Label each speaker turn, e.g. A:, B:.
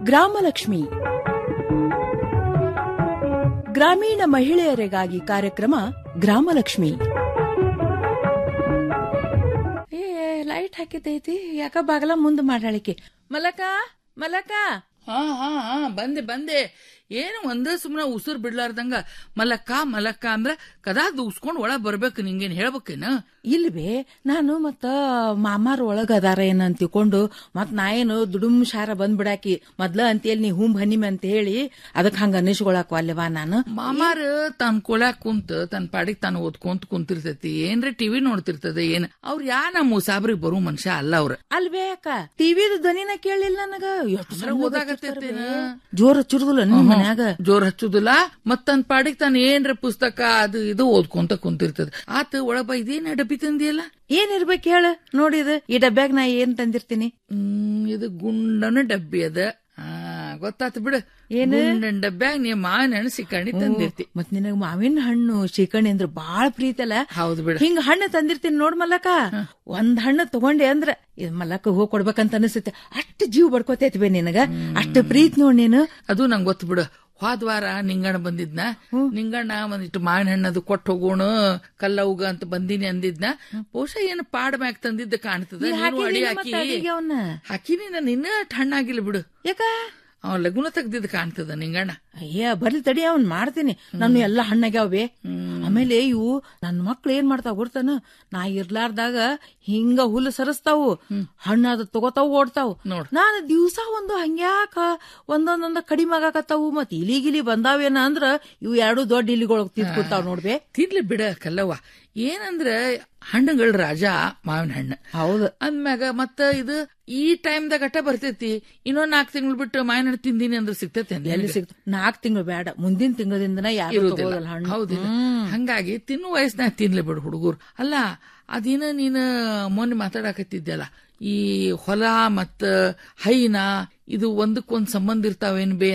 A: ಗ್ರಾಮಲಕ್ಷ್ಮಿ ಗ್ರಾಮೀಣ ಮಹಿಳೆಯರಿಗಾಗಿ ಕಾರ್ಯಕ್ರಮ ಗ್ರಾಮಲಕ್ಷ್ಮಿ
B: ಏ ಲೈಟ್ ಹಾಕಿದೈತಿ ಯಾಕ ಬಾಗಲ ಮುಂದ್ ಮಾಡಾಳಿಕೆ ಮಲಕ ಮಲಕ
C: ಹಾ ಹಾ ಹಾ ಬಂದೆ ಬಂದೆ ಏನು ಒಂದೇ ಸುಮ್ಮನೆ ಉಸಿರು ಬಿಡ್ಲಾರ್ದಂಗ ಮಲಕ್ಕ ಮಲಕ್ಕ ಅಂದ್ರ ಕದಾ ದೂಸ್ಕೊಂಡ್ ಒಳಗ್ ಬರ್ಬೇಕು ನಿಂಗೇನ್ ಹೇಳ್ಬೇಕೇನ
B: ಇಲ್ವೇ ನಾನು ಮತ್ತ ಮಾಮಾರ್ ಒಳಗ ಅದಾರ ಏನ ಅಂತ ತಿಳ್ಕೊಂಡು ಮತ್ ನಾ ಏನು ದುಡುಮ್ ಶಾರ ಬಂದ್ಬಿಡಾಕಿ ಮೊದ್ಲ ಅಂತೇಳಿ ನೀ ಹುಂಬ್ ಹನಿಮೆ ಅಂತ ಹೇಳಿ ಅದಕ್ ಹಂಗ ಅನಿಸ್ಕೊಳಕ್ ಅಲ್ಲೇವಾ ನಾನು
C: ಮಾಮಾರ ತಾನ್ ಕೊಳ್ಯಾಕ್ ಕುಂತ ತನ್ ಪಾಡಿಗೆ ತಾನು ಓದ್ಕೊಂತ ಕುಂತಿರ್ತೈತಿ ಏನ್ರ ಟಿವಿ ನೋಡ್ತಿರ್ತದ ಏನ್ ಅವ್ರ ಯಾ ನಮ್ಮ ಸಾಬ್ರಿಗೆ ಬರೋ ಮನುಷ್ಯ ಅಲ್ಲ ಅವ್ರ
B: ಅಲ್ವೇ ಅಕ್ಕ ಟಿವಿದ ಧ್ವನಿನ ಕೇಳಿಲ್ಲ ನನಗ ಎಷ್ಟು
C: ಅಂದ್ರ
B: ಸಣ್ಣ
C: ಓದಾಕತ್ತೈತೇನ?
B: ಬಚ್ಚಿರ್ತಾರ ಜೋರ್ ಹಚ್ಚಿರುದಿಲ್ಲ ನಿಮ್ ಮನ್ಯಾಗ
C: ಜೋರ್ ಹಚ್ಚುದಿಲ್ಲ ಮತ್ ತನ್ ಪಾಡಿಗೆ ತಾನು ಏನ್ರ ಪುಸ್ತಕ ಅದು ಇದು ಓದ್ಕೊಂತ ಕುಂತಿರ್ತದ ಆತ ಒಳಗ ಇದೇನ ಡಬ್ಬಿ ತಂದಿಯಲ್ಲ
B: ಏನಿರ್ಬೇಕು ಹೇಳ ನೋಡಿದ ಈ ಡಬ್ಬ್ಯಾಗ ನಾ ಏನ್ ತಂದಿರ್ತೀನಿ
C: ಹ್ಮ್ ಇದು ಗುಂಡನ ಡಬ್ಬಿ ಅದ ಹಾ ಗೊತ್ತಾತ್ ಬಿಡು
B: ಏನು?
C: ಗುಂಡನ್ ಡಬ್ಬ್ಯಾಗ ನೀ ಮಾವಿನ ಹಣ್ಣು ಸಿಕ್ಕಣಿ ತಂದಿರ್ತಿ
B: ಮತ್ ನಿನಗ ಮಾವಿನ ಹಣ್ಣು ಶೀಕಣಿ ಅಂದ್ರ ಬಾಳ ಪ್ರೀತಿ ಅಲ್ಲ
C: ಹೌದು ಬಿಡು
B: ಹಿಂಗ ಹಣ್ಣು ತಂದಿರ್ತೀನಿ ನೋಡ್ ಮಲ್ಲಕ ಒಂದ್ ಹಣ್ಣು ತಗೊಂಡೆ ಅಂದ್ರ ಇದ್ ಮಲ್ಲಕ ಹೋಗ್ ಕೊಡ್ಬೇಕಂತ ಅನಿಸ್ತೈತೆ ಅಷ್ಟು ಜೀವ ಬಡ್ಕೋತೈತಿ ಬೇ ನಿನಗ ಅಷ್ಟು ಪ್ರೀತಿ ನೋಡ್ ನೀನು
C: ಅದು ನಂಗೆ ಗೊತ್ತು ಬಿಡು ಹೋದ್ವಾರ ನಿಂಗಣ್ಣ ಬಂದಿದ್ನ ನಿಂಗಣ್ಣ ಒಂದಿಟ್ಟು ಮಾವಿನ ಹಣ್ಣದು ಕೊಟ್ಟು ಹೋಗೋಣ ಕಲ್ಲವುಗ ಅಂತ ಬಂದೀನಿ ಅಂದಿದ್ನ ಬಹುಶಃ ಏನು ಪಾಡ್ ಮ್ಯಾಗ್ ತಂದಿದ್ದ ಕಾಣ್ತದ
B: ನೀ
C: ನೀನು ಅಡಿ
B: ಹಾಕಿದೀನಿ ಮತ್ತ್
C: ಹಾಕಿ
B: ಅಡಿಗೆ ಅವನ್ನ
C: ಹಾಕಿನಿ ನಾನು ಇನ್ನೂ ಹಣ್ಣಾಗಿಲ್ಲ ಬಿಡು
B: ಯಾಕ
C: ಅವ ಲಗುನ ತೆಗ್ದಿದ್ ಕಾಣ್ತದ ನಿಂಗಣ್ಣ
B: ಅಯ್ಯ ಬರ್ಲಿ ತಡಿ ಅವ್ನ್ ಮಾಡ್ತೀನಿ ನಾನು ಎಲ್ಲಾ ಹಣ್ಣಾಗ್ಯಾವೇ ಆಮೇಲೆ ಇವು ನನ್ ಮಕ್ಳು ಏನ್ ಮಾಡ್ತಾವ ಗೊತ್ತಾನ ನಾ ಇರ್ಲಾರ್ದಾಗ ಹಿಂಗ ಹುಲ್ಲು ಸರಿಸ್ತಾವು ಹಣ್ಣಾದ ತಗೋತಾವು ಓಡ್ತಾವು
C: ನೋಡ್.
B: ನಾನು ದಿವ್ಸ ಒಂದು ಹಂಗ್ಯಾಕ ಒಂದೊಂದೊಂದ ಕಡಿಮೆ ಆಗಾಕತ್ತಾವು ಮತ್ ಇಲಿ ಗಿಲಿ ಬಂದಾವೇನ ಅಂದ್ರ ಇವು ಎರಡು ದೊಡ್ಡ ಇಲಿಗಳು ತಿಂದ್ಕೊತಾವ್ ನೋಡ್ಬೇ
C: ತಿನ್ಲಿ ಬಿಡ ಕಲ್ಲವ್ವ ಏನಂದ್ರ ಹಣ್ಣುಗಳ ರಾಜ ಮಾವಿನ ಹಣ್ಣು
B: ಹೌದು
C: ಅಂದ್ಮ್ಯಾಗ ಮತ್ತ ಇದು ಈ ಟೈಮ್ದಾಗ ಅಟ್ಟ ಬರ್ತೈತಿ ಇನ್ನೊಂದ್ ನಾಲ್ಕು ತಿಂಗಳು ಬಿಟ್ಟು ಮಾವಿನ ಹಣ್ಣು ತಿಂದಿನಿ ಅಂದ್ರೆ ಸಿಗ್ತೈತೆ
B: ಎಲ್ಲಿ ಸಿಗ್ತ ನಾಲ್ಕ್ ತಿಂಗಳು ಬೇಡ ಮುಂದಿನ ತಿಂಗಳಿಂದನ ಯಾರು ತಗೋದಲ್ಲ ಹಣ್ಣು
C: ಹೌದಿಲ್ಲ ಹಂಗಾಗಿ ತಿನ್ನು ವಯಸ್ಸಿನಾಗ ತಿನ್ಲಿ ಬಿಡು ಹುಡುಗರು ಅಲ್ಲ ಅದೇನ ನೀನು ಮೊನ್ನೆ ಮಾತಾಡಕತ್ತಿದ್ದಲ್ಲ ಈ ಹೊಲ ಮತ್ತ ಹೈನ ಇದು ಒಂದಕ್ಕೊಂದ್ ಸಂಬಂಧ ಇರ್ತಾವೇನ್ ಬೇ